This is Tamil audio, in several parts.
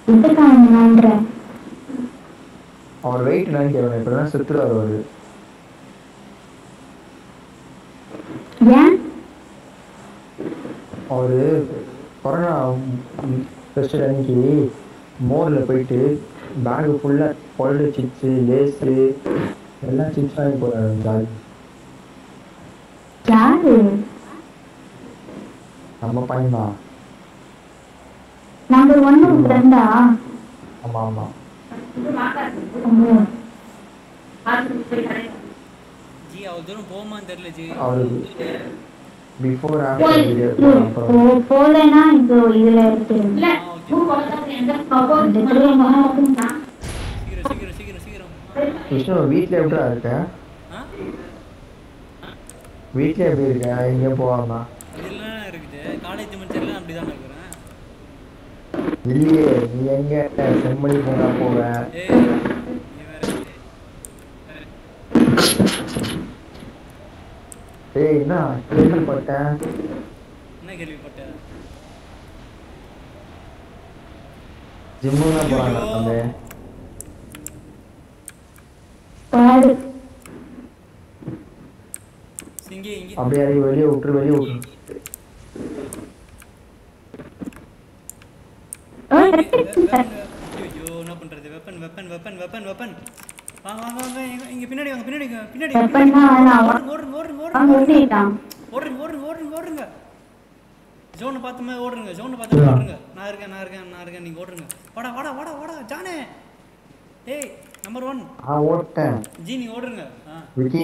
இதுக்கான அவர் வெயிட் என்னன்னு கேட்கணும் இப்பதான் செத்துறாரு அவரு ஏன் அவரு கொரோனா ஃபெஸ்ட் அன்னைக்கு மோரில் போயிட்டு பேகு ஃபுல்லாக பொருள் சிப்ஸு லேஸு எல்லாம் சிப்ஸ் வாங்கி போகிறாரு ஜாலி யாரு நம்ம பையன் தான் நம்பர் ஒன்னு ஃப்ரெண்டா ஆமாம் ஆமாம் ஜி அவ்வளோ தூரம் போகுமான்னு தெரியல ஜி அவருக்கு பிஃபோர் ஆஃப்டர் வீடியோ அப்புறம் போலனா இப்போ இதுல இருக்கு ஆ ஓகே இந்த சீக்கிரம் சீக்கிரம் சீக்கிரம் சீக்கிரம் விஷ்ணு வீட்டில் எப்படா இருக்க ஆ வீட்டில் எப்படி இருக்க எங்கேயும் போகாமா இதெல்லாம் இருக்குது காலேஜ் முடிச்செல்லாம் அப்படி தான் இருக்கிறேன் இல்லையே நீ எங்க செம்மொழி போனா போவ ஏய் நீ வேற ஏய் என்ன கேள்விப்பட்டேன் என்ன கேள்விப்பட்ட ஜிம்முலாம் போறாங்க அந்த பாடு இங்கே இங்கே அப்படியே இறங்கி வெளியே விட்டுரு வெளியே விட்டுரு ஐயோ என்ன பண்றது weapon weapon weapon weapon weapon வாங்க வாங்க வாங்க இங்க- இங்க பின்னாடி வாங்க பின்னாடி வாங்க பின்னாடி வாங்க, Weapon னா பின்னாடி வேணாம். வாங்க. ஓடுங்க ஓடுங்க ஓடுங்க அவங்க ஓடுங்க விட்டுட்டான் ஓடுங்க ஓடுங்க ஓடுங்க ஓடுங்க ஜோனை பார்த்துமே ஓடுங்க ஜோனை பார்த்துமே ஓடுங்க நான் இருக்கேன் நான் இருக்கேன் நான் இருக்கேன் நீங்க ஓடுங்க வாடா வாடா வாடா வாடா ஜானே ஏய் நம்பர் ஒன் ஆ ஓட்டேன் ஜி நீ ஓடுங்க ஆ விக்கி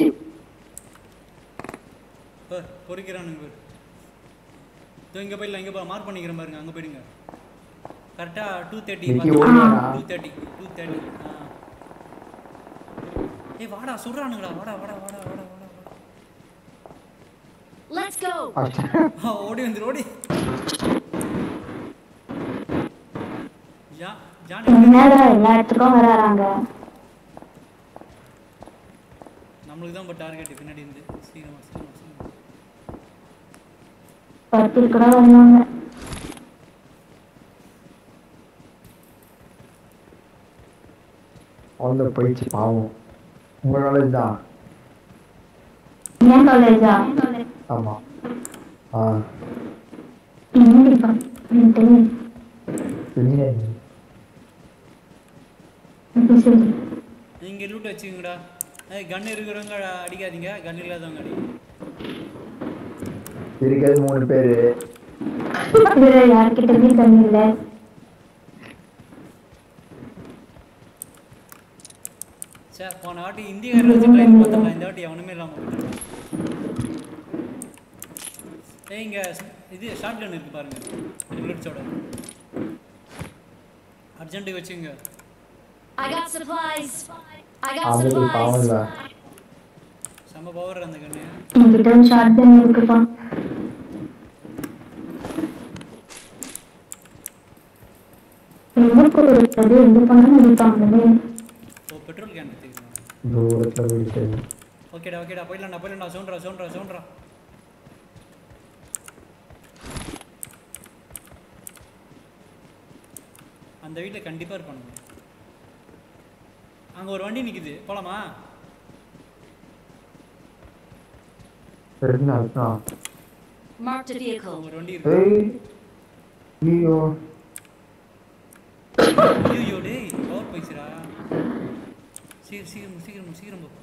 இப்போ பொறிக்கிறானுங்க பேர் இதோ இங்கே போயிடலாம் இங்கே போ மார்க் பண்ணிக்கிறேன் பாருங்க அங்கே போயிடுங்க கரெக்டாக டூ தேர்ட்டி விக்கி ஓடியாடா டூ தேர்ட்டி டூ தேர்ட்டி ஆ ஏய் வாடா சுடுறானுங்களா வாடா வாடா வாடா வாடா வாடா வாடா Let's go. ஆ, ஓடி வந்துரு ஓடி ஜா ஜானி என்னடா எல்லா இடத்துக்கும் வராங்க நம்மளுக்கு தான் இப்போ டார்கெட் பின்னாடி இருந்து சீக்கிரமா சீக்கிரமா சீக்கிரமா பத்து கூட வருவாங்க வந்து போயிடுச்சு பாவம் உங்க நாலேஜ் தான் ஏன் காலேஜா ஆமா ஆ என்ன டிபார்ட்மெண்ட் இன்ஜினியரிங் எப்படி சொல்லு இங்கே லூட் வச்சுக்கோங்கடா ஏய் கன் இருக்கிறவங்க அடிக்காதீங்க கன் இல்லாதவங்க அடி இருக்கிறது மூணு பேரு இதுல யார்கிட்டயுமே தண்ணி இல்ல சே போன வாட்டி இந்தியக்காரன் வச்சு ட்ரைன் பார்த்துடலாம் இந்த வாட்டி எவனுமே இல்லாமல் போயிட்டான் ஏய் இங்கே இது ஷார்ட் கன் இருக்கு பாருங்க புல்லட்ஸோட அர்ஜென்ட்டுக்கு வச்சுங்க I got supplies. I got அவங்களுக்கு பாவம் supplies. இல்ல செம்ம பவர் அந்த கண்ணு என்கிட்ட ஷார்ட் கன் இருக்குப்பா எங்க போறது எங்க போனாலும் இருப்பாங்களே ஓ பெட்ரோல் கேன் எடுத்துக்கலாம் தூரத்துல போயிடுச்சு ஓகேடா ஓகேடா போயிடலாம்டா போயிடலாம்டா சோன்றா சோன்றா சோன்றா அந்த வீட்டில் கண்டிப்பாக இருப்பானுங்க அங்கே ஒரு வண்டி நிற்குது போலாமா தெரிஞ்சு அர்த்தம் Marked a vehicle. ஒரு வண்டி இருக்கு ஏய் ஐயோ ஐயோ டேய் பவர் போயிடுச்சுடா சீக்கிரம் சீக்கிரம் சீக்கிரம் சீக்கிரம் போ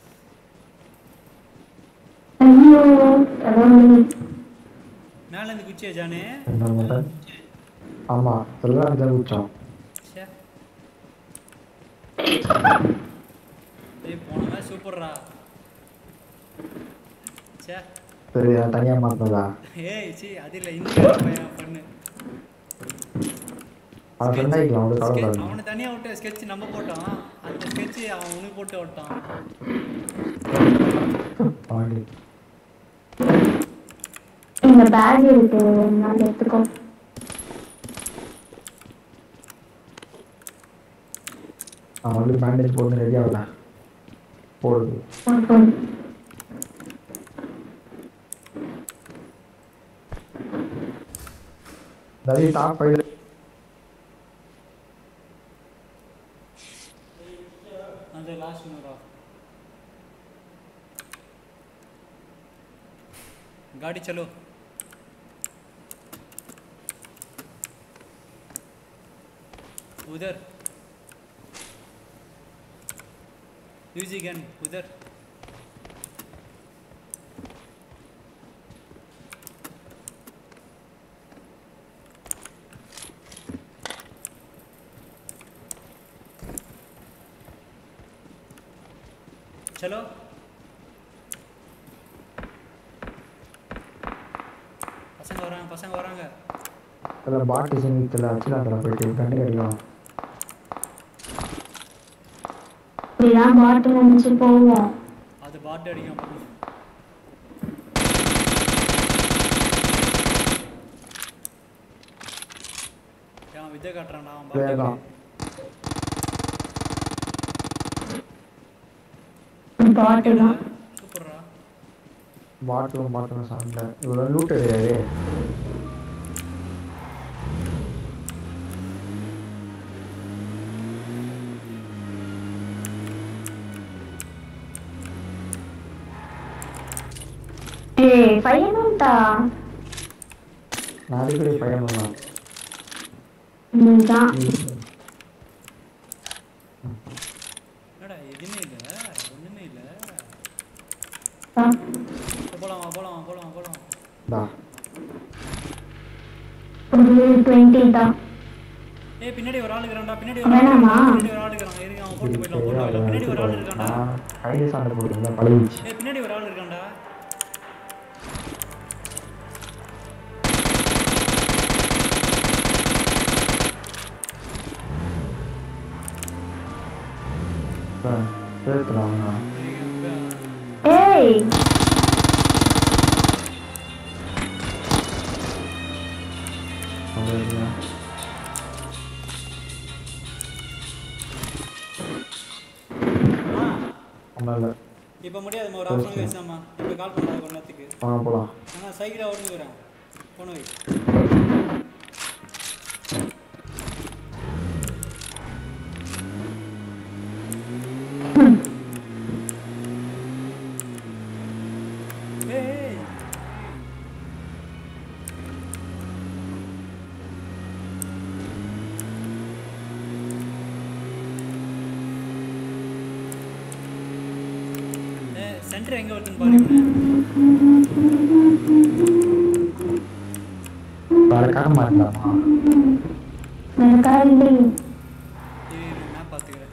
ஐயோ கடவுளே. மேலேருந்து குச்சியா ஜானே என்ன மாட்டேன் ஆமா எல்லாம் தான் குச்சோம் ச்சே டேய் போன மாதிரி சூப்பர்ரா ச்சே சரி நான் தனியா மாட்டினதா ஏய் சி அது இல்லை இந்தியா பையன் பண்ணு அவன் ஃப்ரெண்ட் ஆகிக்கலாம் அவனுக்கு Sketch- கவலை அவனை தனியாக விட்டு ஸ்கெட்ச் நம்ம போட்டோம் அந்த ஸ்கெட்ச் அவன் உனக்கு போட்டு விட்டான் பாடி இந்த பேக் இருக்கு நான் எடுத்துக்கோ அவன் வந்து பேண்டேஜ் போட்டு ரெடி ஆகல போடுது போடு, போடு. நிறைய டாப் ஃபைவ் गाड़ी चलो उधर यूजी गन उधर चलो பசங்க வராங்க பசங்க வராங்க அதில் பாட்டு சிங்கத்தில் வச்சுலாத்தில் போயிட்டு கண்டு கடிக்கலாம் இப்படிதான் பாட்டு நினைச்சு போவோம் அது பாட்டு அடிக்கும் அப்போ. அவன் வித்தை காட்டுறான்டா அவன் வேகம் பாட்டு பாட்டு தான் சூப்பர்ரா பாட்டிலும் பாட்டிலும் சாப்பிட்டேன் இவ்வளோ லூட்டு கிடையாது ஏய் பையனும்டா நான் அடிக்கடி பையன் தான் நீதான் என்னடா எதுவுமே இல்லை ஒன்றுமே இல்லை ஆ. போலாம் வா, போலாம் வா, போலாம் வா, போலாம் வா. தா ஒரு டுவெண்ட்டி தான் ஏய் பின்னாடி ஒரு ஆள் இருக்கிறான்டா பின்னாடி ஒரு ஆள் வேணாமா? இருக்கான், பின்னாடி ஒரு ஆள் இருக்கிறான் இருங்க அவன் போட்டு போயிடலாம் போட்டு போயிடலாம் பின்னாடி ஒரு ஆள் இருக்கான்டா கைடு சாண்டை போட்டுருந்தேன் பழகிச்சு ஏய் பின்னாடி ஒரு ஆள் இருக்கான்டா சேர்த்துலாம் ஏய் ஒன்றும் இல்லை இப்போ முடியாது ஒரு ஆஃப் அன் பேசாமா இப்போ கால் பண்ணாத கொஞ்ச நேரத்துக்கு வாங்க போகலாம் ஆனால் சைக்கிளாக ஓடுங்கிறேன் போன வை ஏய், ஏய் சென்டர் எங்க வருதுன்னு பாருங்க வேறு கார மாட்டலாமா எனக்கா இல்லை இரு, இரு, நான் பார்த்துக்கிறேன்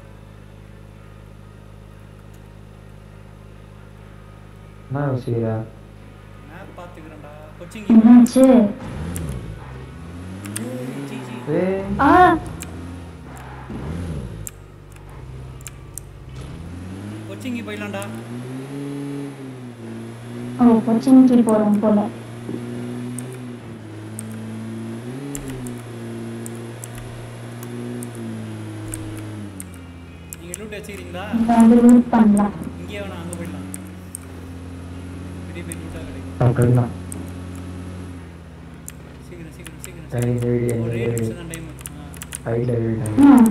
என்ன யோசிக்கிற மேப் பார்த்துக்கிறேன்டா கொச்சிங் என்னாச்சு ஜி ஜி ஏய் ஆ கொச்சிங்கி போயிடலாம்டா ஓ கொச்சின்க்கு போறோம் போல நீங்கள் லூட் வச்சுக்கிறீங்களா இங்க வந்து லூட் பண்ணலாம் இங்கேயே வேணாம் அங்கே போயிடலாம் பெரிய பெரிய லூட்டாக கிடைக்கும் சாப்பிட்டுலாம் சீக்கிரம் சீக்கிரம் சீக்கிரம் சரி, சீக்கிரம். சரி, ஒரு சரி. ஏழு நிமிஷம் தான் டைம் கையில் வீடு ம்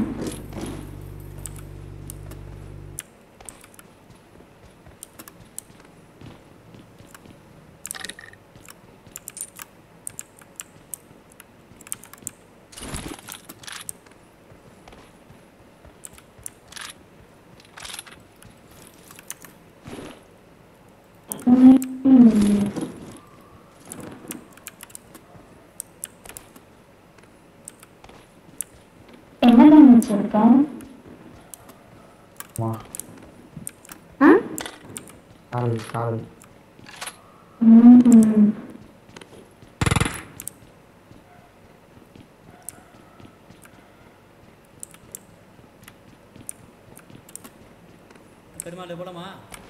ம். என்ன பண்ணி வச்சிருக்கேன் வா ஆ கால் கால் ம் பெருமாள் போலாமா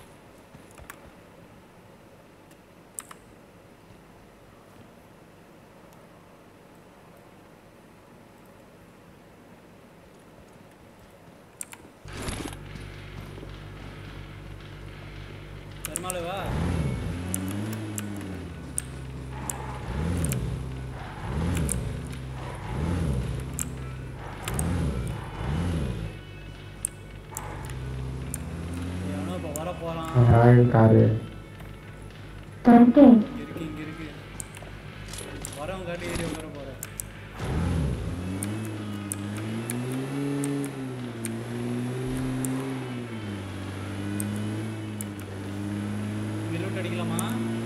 பெருமாள் வா எவனோ இப்போ வர போகிறான் காரு தருக்கேன் இருக்கு இங்க காட்டி ஏறி உட்கார போகிறேன் இங்கே லூட் அடிக்கலாமா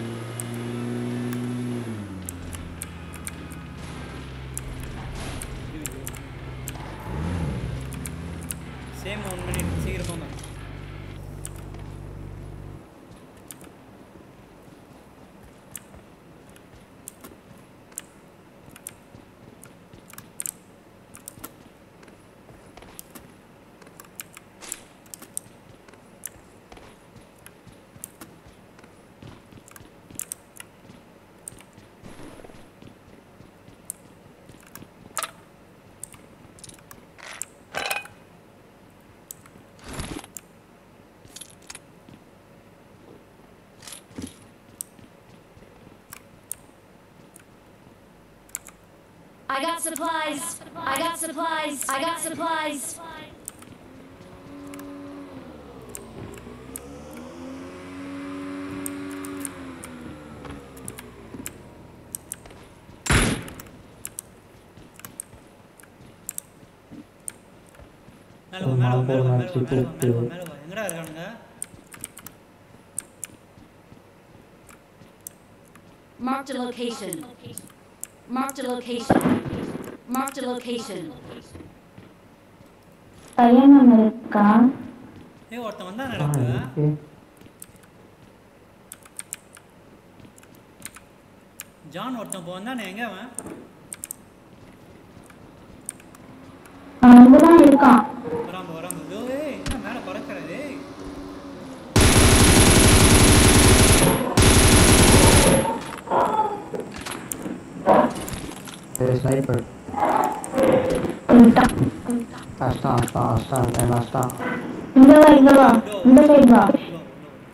சேம் ஒன் மினிட் சீக்கிரம் போங்க I got supplies. I got supplies. I got supplies. மேலே வா மேலே வா மேலே வா மேலே வா மேலே வா மேலே வா மேலே வா எங்கடா இருக்கானுங்க Marked a location. Marked a location. Marked a location. பையன் ஒன்று இருக்கா ஏய் ஒருத்தன் வந்தான் ஆ நடக்கு இருக்கு ஜான் ஒருத்தன் இப்போ வந்தானே எங்க அவன் அவன் இங்கதான் இருக்கான் வராம வராம இதோ ஏய் என்ன மேலே பறக்கிறது ஏய் சரி ஸ்னைப்பர் போயிட்டான் அஷ்டம் அஷ்டம் அஷ்டம் என் அஷ்டம் இங்க வா இங்க வா இந்த சைடு வா உள்ள வா, உள்ள வா.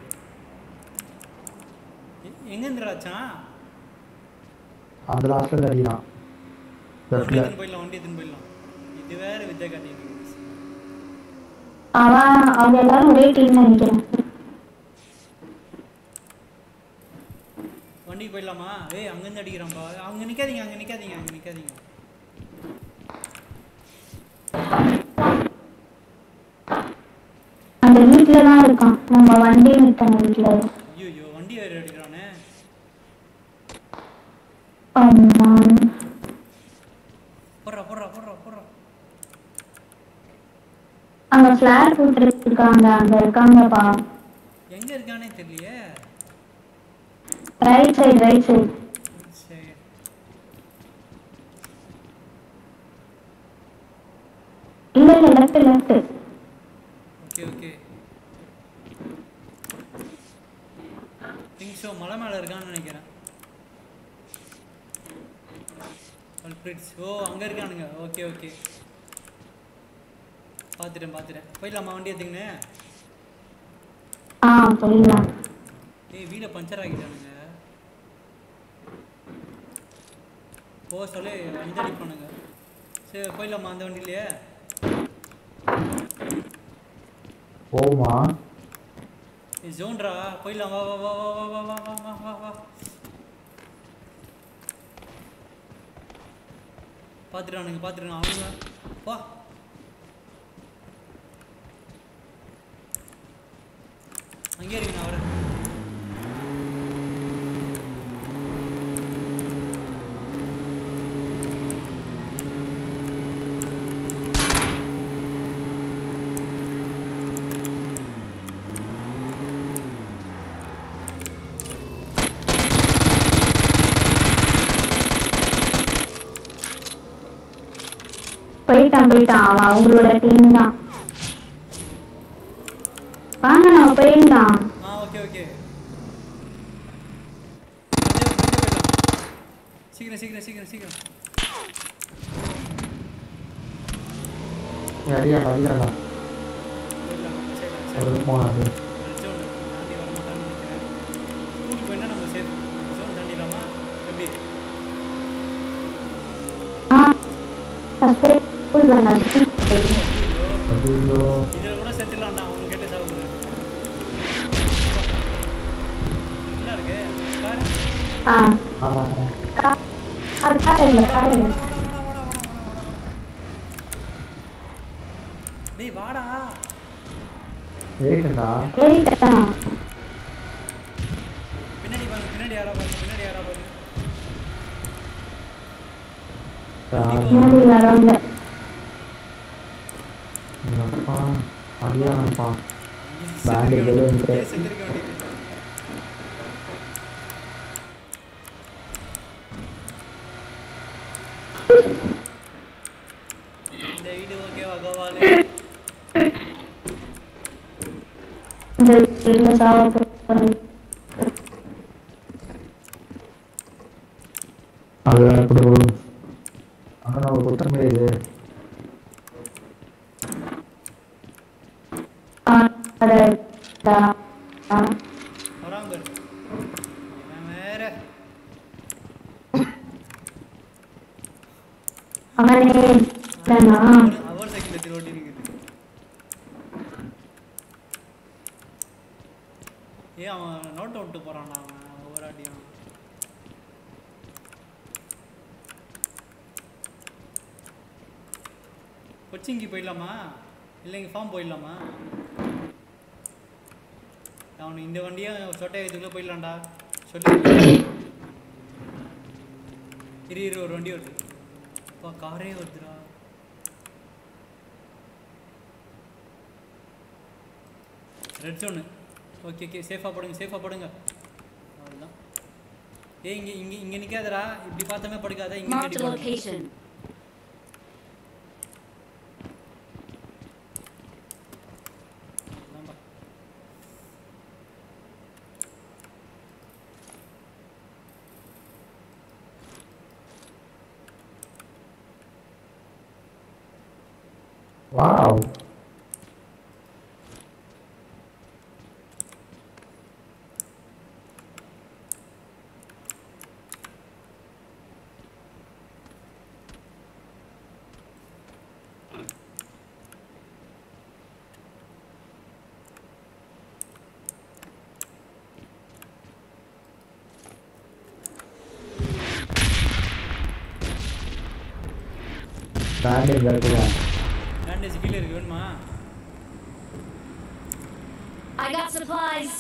எ- எங்க இருந்துடாச்சான் அந்த லாஸ்ட்டில் அடிக்கிறான் வண்டி லெஃப்டில் எடுத்துன்னு போயிடலாம் வண்டி எடுத்துன்னு போயிடலாம் இது வேற வித்தை காட்டிட்டு அவன் அவங்க எல்லாரும் ஒரே டீம் நினைக்கிறேன் வண்டிக்கு போயிடலாமா ஏய் அங்கேருந்து அடிக்கிறான்பா அங்கே நிற்காதீங்க அங்கே நிற்காதீங்க அங்கே நிற்காதீங்க அந்த வீட்டுல தான் இருக்கான் நம்ம வண்டி நிறுத்தன வீட்டுல ஐயோ ஐயோ வண்டி வேறு அடிக்கிறானே ஆமா போடுறா போடுறா போடுறா போடுறா அங்க ஃபிளார் போட்டு இருக்காங்க அங்க இருக்காங்கப்பா எங்கே இருக்கானே தெரியலையே ரைட் சைடு ரைட் சைடு சரி இல்ல இல்ல left left okay okay think so மலை மேலே இருக்கான்னு நினைக்கிறேன் கல்பிரிட்ஸ் ஓ அங்கே இருக்கானுங்க ஓகே ஓகே பார்த்துட்டேன் பார்த்துட்டேன் போயிடலாமா வண்டி எடுத்துக்கின்னு ஆ போயிடலாம் ஏய் வீடை பஞ்சர் ஆக்கிட்டானுங்க ஓ சொல்லி அஞ்சடி பண்ணுங்க சரி போயிடலாமா அந்த வண்டியிலேயே போகுமா ஏய் ஜோன்ரா போயிடலாம் வா வா வா வா வா வா வா வா வா வா பார்த்துட்டானுங்க பார்த்துட்டானுங்க அவனுங்க வா அங்கேயே இருக்கு நான் வரேன் போயிட்டான் போயிட்டான் அவன் அவங்களோட டீம் தான் வாங்க நம்ம போயிடலாம் ஆ ஓகே ஓகே சீக்கிரம் சீக்கிரம் சீக்கிரம் சீக்கிரம் நீ அடியாடா அடியாடா போயிடலாம் சரி சரி ஒரு போனாது ஜோன் தாண்டி வர மாட்டான்னு நினைக்கிறேன் கூட்டு போயிட்டா நம்ம சேஃப் ஜோன் தாண்டிடலாமா எப்படி ஆ ஃபர்ஸ்ட் போயிடலாம் ஐயோ இதில் கூட செத்துலாம்டா அவங்க கேட்டு சாப்பிடுறேன் என்ன இருக்கு பாரு ஆ ஆமாம் கா- அது காலையில் காலையில் டேய் வாடா ஏறிட்டா ஏறிட்டேன் பின்னாடி பாருங்க பின்னாடி யாரா பாருங்க பின்னாடி யாரா பாருங்க முன்னாடி வரவங்க அப்பா அடியானப்பா பேண்ட் வெளியே டேய், செஞ்சிருக்க வேண்டியது இந்த வீடு ஓகேவா கோவாலு இந்த வீட்டில் சாவ போகிறேன் அது அப்படி ஒரு அங்கே ஒரு குத்தமே இது வராம பாரு இவன் வேற அவனே இல்லைண்ணா அவர் சைக்கிள் எடுத்து ஓட்டி இருக்குது ஏ அவன் நோட்டை விட்டு போறான்டா அவன் ஒவ்வொரு ஆட்டியும் கொச்சிங்கி போயிடலாமா இல்லைங்க ஃபார்ம் போயிடலாமா அவனுக்கு இந்த வண்டியும் சொட்டை இதுக்குள்ளே போயிடலாம்டா சொல்லி இரு இரு ஒரு வண்டி வருது அப்பா காரே வருதுடா ரெட் ஜோனு ஓகே ஓகே சேஃபாக படுங்க சேஃபாக படுங்க அவ்வளோதான் ஏய் இங்கே இங்கே இங்கே நிற்காதடா இப்படி பார்த்தமே படுக்காத இங்கே Marked a நிற்க location. வாவ் பேண்ட் இங்கே இருக்குதா பேண்டேஜ் கீழே இருக்கு வேணுமா I got supplies.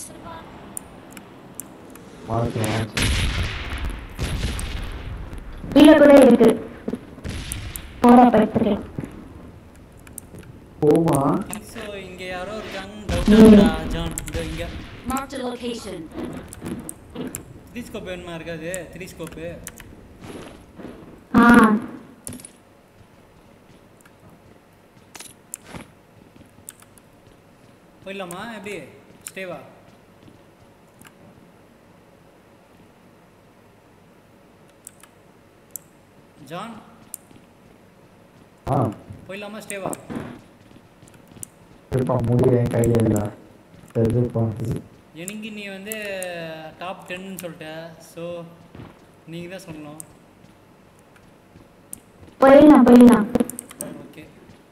மாற்றி மாற்றி கீழே கூட இருக்கு போடா படுத்துறேன் போமா ஸோ இங்கே யாரோ இருக்காங்க டவுட்டா ஜான் இதோ இங்கே Marked a location. Three scope வேணுமா இருக்காது த்ரீ ஸ்கோப்பு ஆ போயிடலாமா எப்படி ஸ்டேவா ஜான் ஆ போயிடலாமா ஸ்டேவா இருப்பா முடிவு என் கையில் இல்லை சரிப்பா எனக்கு நீ வந்து டாப் டென்னு சொல்லிட்ட ஸோ நீங்கள் தான் சொல்லணும் போயிடலாம் போயிடலாம் ஓகே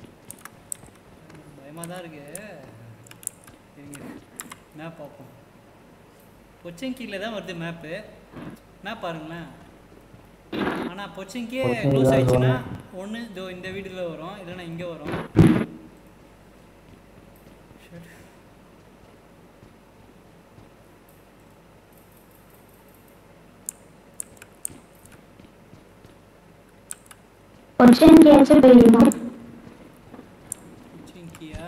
பயமாக தான் இருக்கு இருங்க மேப் பார்ப்போம் பொச்சங்கியில் தான் வருது மேப்பு மேப் பாருங்களேன் ஆனால் பொச்சங்கியே பொச்சங்கில க்ளோஸ் தான் ஆயிடுச்சுன்னா வரும். ஒன்று இதோ இந்த வீடியோவில் வரும் இல்லைன்னா இங்கே வரும் Shit. கொச்சின்கேயாச்சும் போயிடணும் பொச்சங்கியா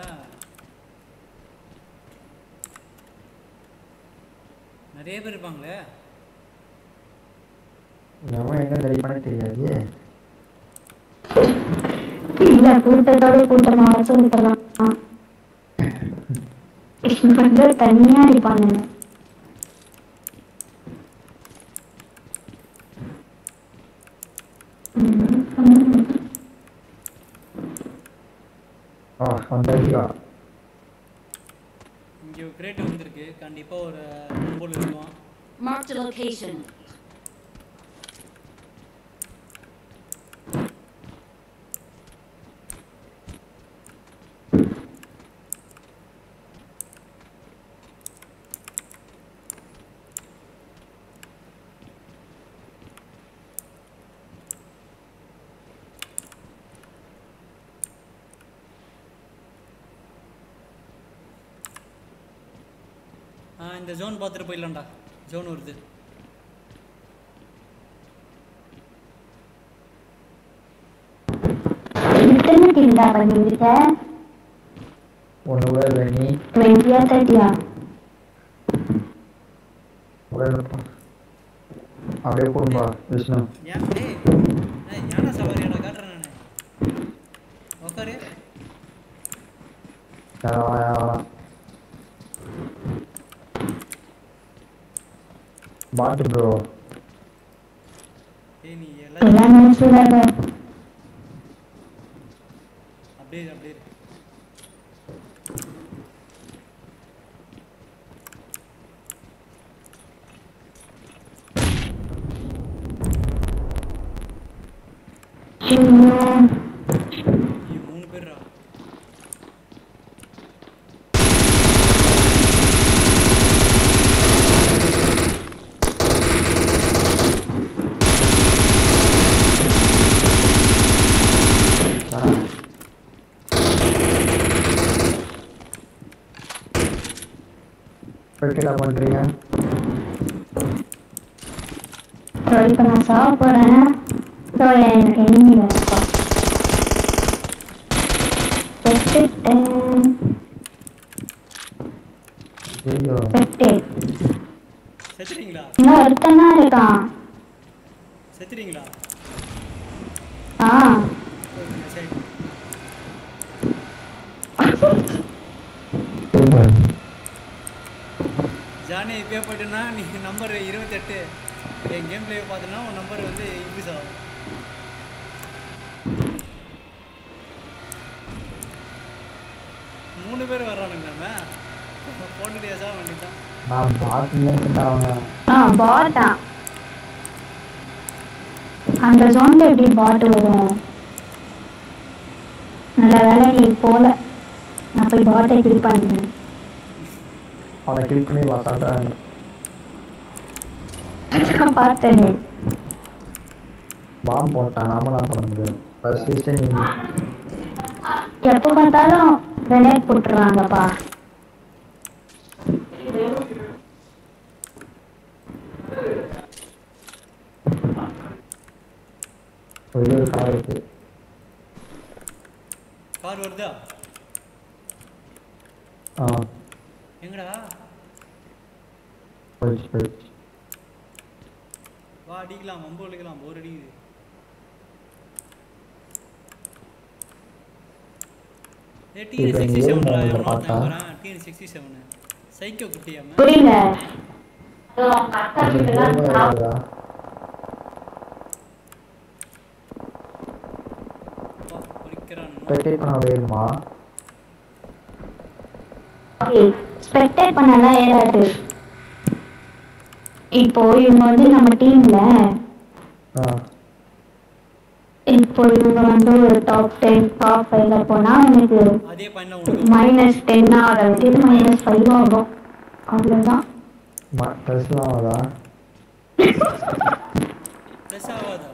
நிறைய பேர் இருப்பாங்களே நம்ம எங்கே ரெடி பண்ண தெரியாது இல்ல கூட்டத்தோட கூட்டமா சொல்லிக்கலாம் வந்து தனியா இருப்பாங்க ஆ வந்தாச்சுக்கா இங்கே கிரேட் வந்திருக்கு கண்டிப்பாக ஒரு கும்பல் இருக்கும் Marked a location. இந்த ஜோன் பார்த்துட்டு போயிடலாம்டா ஜோன் வருது எத்தனை டீம் தான் பண்ணிருக்க ஒன்று கூட இல்லை நீ டுவெண்ட்டியா தேர்ட்டியா கூட இருப்பா அப்படியே போடும்பா விஷ்ணு ஏன் டேய் ஏய், யானை சவாரியாடா காட்டுறேன் நான் உக்காரு யாரா வா, யாரா வா. பாட்டு ப்ரோ ஏய் நீ எல்லாத்தையும் எல்லாம் நினைச்சுடாத அப்படியே இரு, அப்படியே இரு. ஐயோ. நீ மூணு பேர்ரா என்ன பண்ணுறீங்க ஸோ இப்போ நான் சாக போகிறேன் ஸோ எனக்கு எனிமி வரப்பா செத்துட்டேன் ஐயோ செத்து செத்துறீங்களா இன்னும் ஒருத்தன் தான் இருக்கான் செத்துறீங்களா ஆ ஓகே, சரி ஜானி இப்பயே போயிட்டுன்னா நீ நம்பர் இருபத்தெட்டு என் கேம் பிளே பார்த்தோன்னா உன் நம்பர் வந்து இன்க்ரீஸ் ஆகும் மூணு பேர் வர்றானுங்க நம்ம போட்டு டேஸாக வேண்டிதான் நான் பார்த்துன்னு அவங்க ஆ பாட்டா அந்த ஜோன்ல எப்படி பாட்டு வரும் நல்ல வேலை நீ போல நான் போய் பாட்டை கிளிக் பண்ணிட்டேன் அவனை கிளிக் பண்ணி பார்த்தாங்க நான் பார்த்தேனே பாம்பு போட்டான் நாம தான் பண்ண முடியும் ஃபர்ஸ்ட் நீ எப்போ பார்த்தாலும் விளையாட்டு போட்டுருவாங்கப்பா வெளியே ஒரு கார் இருக்கு கார் வருதா ஆ எங்கடா போயிடுச்சு போயிடுச்சு வா அடிக்கலாம் வம்பு அடிக்கலாம் போர் அடிக்குது ஏ டிஎன் இப்ப சிக்ஸ்டி இங்க செவன் ஏன் எவனோ பார்த்தா? ஒருத்தன் வரேன் டிஎன் சிக்ஸ்டி செவனு சைக்கோ குட்டியாம புரியல அது போக வருதா? பொறிக்கிறான் பெட்டே பண்ண வேணுமா ஸ்பெக்டேட் பண்ணலாம் ஏறாது இப்போ இவங்க வந்து நம்ம டீம்ல ஆ இப்போ இவங்க வந்து ஒரு டாப் டென் டாப் ஃபைவ்ல போனா எனக்கு அதே பையன் உனக்கு மைனஸ் டென் ஆகிறது மைனஸ் ஃபைவ் ஆகும் அவ்வளோதான் ட்ரெஸ்லாம் ஆகுதா ப்ளஸ் ஆகாதா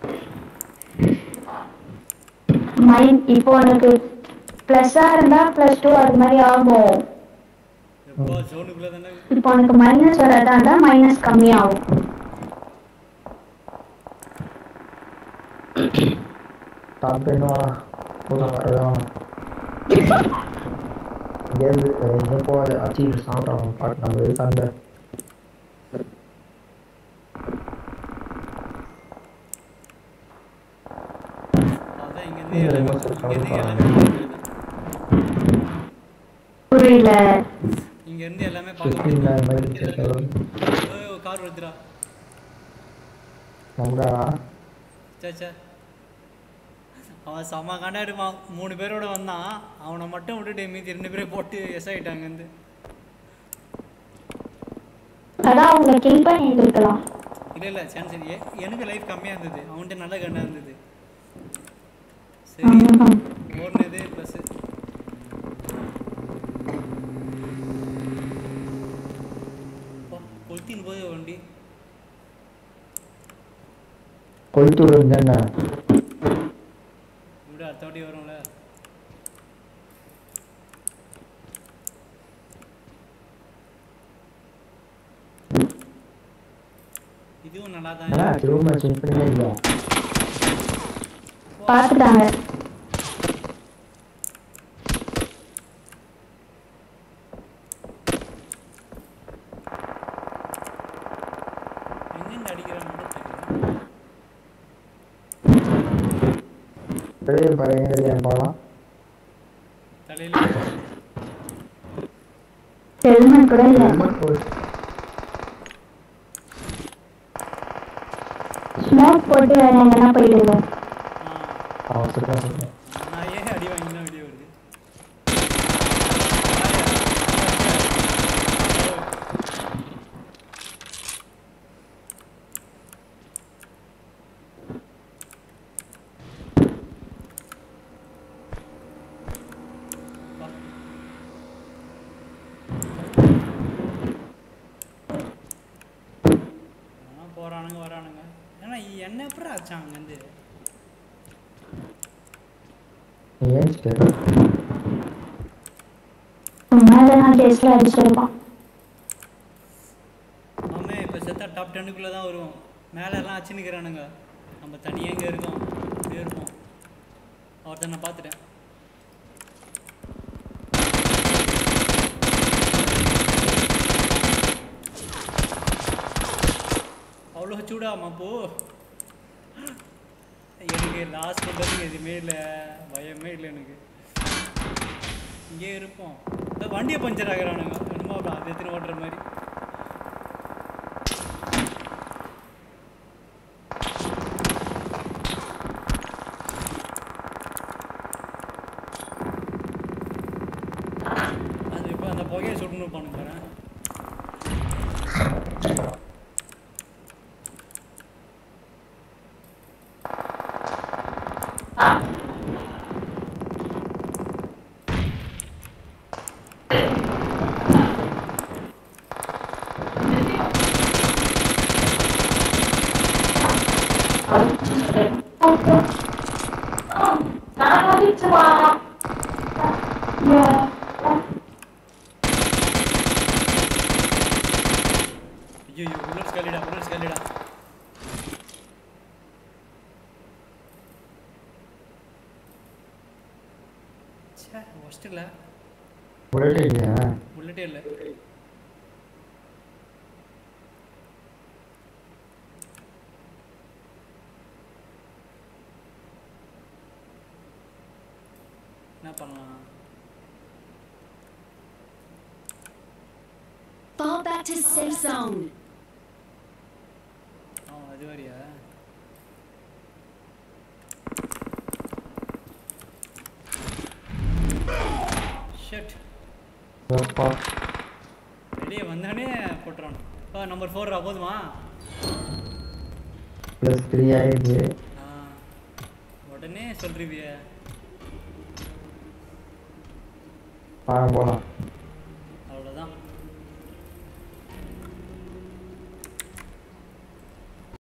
மைன் இப்போ உனக்கு ப்ளஸ்ஸாக இருந்தால் ப்ளஸ் டூ அது மாதிரி ஆகும் எப்போ ஜோனுக்குள்ள தானே இப்போ உனக்கு மைனஸ் வரதா இருந்தால் மைனஸ் கம்மியாகும் டாப் டென்வா போதும் வரதான் இங்கேருந்து எங்கே போகாது அச்சீவ் சாப்பிட்றோம் பாட்டு நம்ம சண்டை அதான் இங்கேருந்து எல்லாமே இங்கேருந்து எல்லாமே புரியல இங்கேருந்து எல்லாமே ஃபிஃப்டீன் பார்க்க மாதிரி கார் வருதுடா நம்மளா சே சே அவன் செம்ம கண்டாடுவான் மூணு பேரோட வந்தான் அவனை மட்டும் விட்டுட்டு மீதி ரெண்டு பேரை போட்டு எஸ் ஆகிட்டாங்க வந்து அதான் அவங்க கில் பண்ணிட்டு இருக்கலாம் இல்லை இல்லை சான்ஸ் இல்லை எனக்கு லைஃப் கம்மியாக இருந்தது அவன்கிட்ட நல்ல கண்ணாக இருந்தது சரி ஆமாம். ஓடுனது ப்ளஸ் கொளுத்தின்னு போய் வண்டி கொளுத்தூர் என்ன விட அடுத்த வாட்டி வரும்ல இதுவும் நல்லா தான் ஆனா ரூம் சேஞ்ச் பண்ணவே இல்லை பார்த்துட்டாங்க எங்கேருந்து அடிக்கிறான்னு தெரியல வெளியே பாருங்க வெளியே போகலாம் தலையில ஹெல்மெட் கூட இல்லை ஸ்மோக் போட்டு வேற எங்கன்னா போயிடுங்க ஆ அவன் சொல்றான் சொல்றேன் நான் ஏன் அடி வாங்கினா வெளியே வருது ஆனா போறானுங்க வரானுங்க ஏன்னா என்ன எப்படி ஆச்சான் அங்கேருந்து நீ ஏன் கேட்க மேலே நான் கேஸில் அடிச்சிருப்பான் ஆமே இப்போ செத்தா டாப் டென்னுக்குள்ளே தான் வருவோம் மேலே எல்லாம் அச்சுன்னுக்கிறானுங்க நம்ம தனியாக எங்கே இருக்கோம் இங்கே இருப்போம் ஒருத்தன் நான் பார்த்துட்டேன் அவ்வளோ சூடாமா போ எனக்கு லாஸ்ட் பண்ணுறதுக்கு எதுவுமே இல்லை பயமே இல்லை எனக்கு இங்கே இருப்போம் இந்த வண்டியை பஞ்சர் ஆகிறானுங்க என்னமோ அப்படி அது எத்தனை ஓட்டுற மாதிரி அது இப்போ அந்த புகையை சுட்டுன்னு பாருங்க பாரு ஐயோ புல்லட்ஸ் காலிடா புல்லட்ஸ் காலிடா சே ஒஸ்ட் இல்லை புல்லட்டே இல்லையா புல்லட்டே இல்லை என்ன பண்ணலாம் Fall back to safe zone. ஆ அது வரியா ஷட் அப்பா வெளியே வந்தானே போட்டுறான் ஆ நம்பர் ஃபோர்ரா போதுமா ப்ளஸ் த்ரீ ஆயிடுச்சு ஆ உடனே சொல்றிவிய வாங்க போகலாம்